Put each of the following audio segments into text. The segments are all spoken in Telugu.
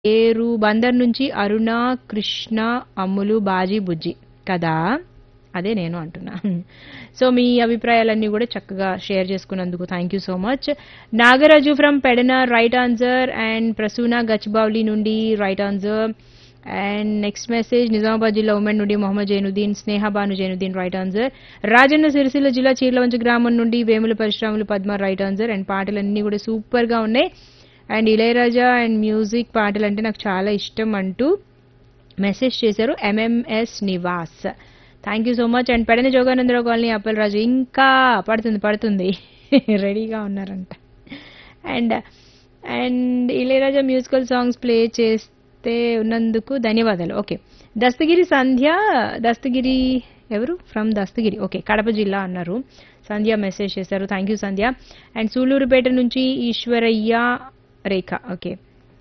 పేరు బందర్ నుంచి అరుణ కృష్ణ అమ్ములు బాజీ బుజ్జి కదా అదే నేను అంటున్నా సో మీ అభిప్రాయాలన్నీ కూడా చక్కగా షేర్ చేసుకున్నందుకు thank you so much Nagaraju from Pedana right answer and Prasuna Gachibowli నుండి right answer and next message Nizamabad జిల్లా ఉమెన్ నుండి మొహమ్మద్ జైనుద్దీన్ స్నేహ బాను జైనుద్దీన్ రైట్ ఆన్సర్ రాజన్న సిరిసిల్ల జిల్లా చీర్లవంచ గ్రామం నుండి Vemula Parasuramulu Padma right answer and పాటలన్నీ కూడా సూపర్ గా ఉన్నాయి అండ్ ఇళయరాజా అండ్ మ్యూజిక్ పాటలు అంటే నాకు చాలా ఇష్టం అంటూ మెసేజ్ చేశారు MMS Nivas thank you so much and Pedana Joganandarao colony Appalaraju ఇంకా పడుతుంది పడుతుంది రెడీగా ఉన్నారంట and and Ilaiyaraaja musical songs play చేస్తే ఉన్నందుకు ధన్యవాదాలు ఓకే దస్తగిరి సంధ్య దస్తగిరి ఎవరు ఫ్రమ్ దస్తగిరి ఓకే కడప జిల్లా అన్నారు సంధ్య మెసేజ్ చేశారు thank you Sandhya and Sullurpeta నుంచి Eswaraiah Rekha okay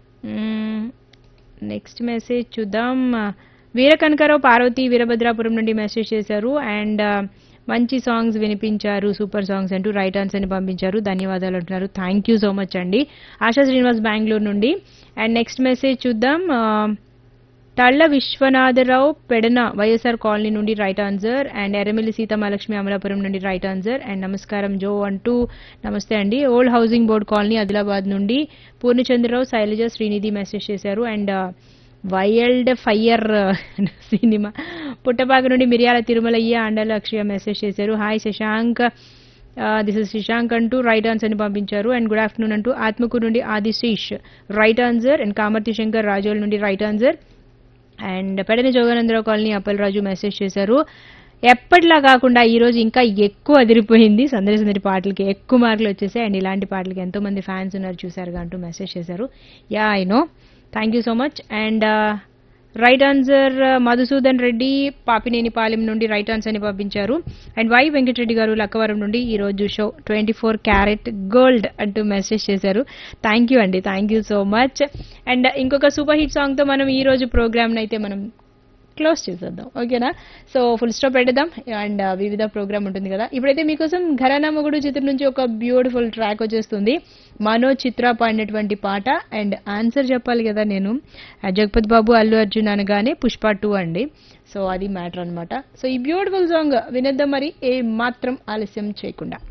next message చూద్దాం వీర కనకారావు పార్వతి వీరభద్రాపురం నుండి మెసేజ్ చేశారు అండ్ మంచి సాంగ్స్ వినిపించారు సూపర్ సాంగ్స్ అంటూ రైట్ ఆన్సర్ అని పంపించారు ధన్యవాదాలు అంటున్నారు థ్యాంక్ యూ సో మచ్ అండి ఆశా శ్రీనివాస్ బెంగళూరు నుండి అండ్ నెక్స్ట్ మెసేజ్ చూద్దాం ఆ, తళ్ళ విశ్వనాథరావు పెడన వైఎస్ఆర్ కాలనీ నుండి right answer and Erramilli Seethamahalakshmi Amalapuram నుండి రైట్ ఆన్సర్ అండ్ నమస్కారం జో అంటూ నమస్తే అండి old housing board colony Adilabad నుండి పూర్ణచంద్రరావు శైలజ శ్రీనిధి మెసేజ్ చేశారు and wild fire cinema Puttapaka నుండి మిరియాల తిరుమలయ్య అండల అక్షయ మెసేజ్ చేశారు hi Sasank this is Sasank అంటూ రైట్ ఆన్సర్ అని పంపించారు అండ్ గుడ్ ఆఫ్టర్నూన్ అంటూ ఆత్మకూరు నుండి Adisesh right answer and Kamarthi Shankar Razole నుండి right answer and Pedana Joganandarao colony Appalaraju message చేశారు ఎప్పటిలా కాకుండా ఈ రోజు ఇంకా ఎక్కువ అదిరిపోయింది సందడి సందడి పాటలకి ఎక్కువ మార్కులు వచ్చేసాయి అండ్ ఇలాంటి పాటలకి ఎంతో మంది ఫ్యాన్స్ ఉన్నారు చూసారుగా అంటూ మెసేజ్ చేశారు yeah I know thank you so much and right answer Madhusudan Reddy Papineni Palem నుండి రైట్ ఆన్సర్ ని పంపించారు అండ్ వై వెంకటరెడ్డి గారు లక్కవరం నుండి ఈ రోజు show twenty four carat gold అంటూ మెసేజ్ చేశారు థ్యాంక్ యూ అండి thank you so much and ఇంకొక సూపర్ హిట్ సాంగ్ తో మనం ఈ రోజు ప్రోగ్రామ్ అయితే మనం క్లోజ్ చేసేద్దాం ఓకేనా సో ఫుల్ స్టాప్ పెట్టేద్దాం అండ్ వివిధ ప్రోగ్రామ్ ఉంటుంది కదా ఇప్పుడైతే మీకోసం ఘరానా మొగుడు చిత్రం నుంచి ఒక బ్యూటిఫుల్ ట్రాక్ వచ్చేస్తుంది మనో చిత్ర పాడినటువంటి పాట అండ్ ఆన్సర్ చెప్పాలి కదా నేను ఆ జగపతి బాబు అల్లు అర్జున్ అనగానే పుష్ప టూ అండి సో అది మ్యాటర్ అన్నమాట సో ఈ బ్యూటిఫుల్ సాంగ్ వినేద్దాం మరి ఏ మాత్రం ఆలస్యం చేయకుండా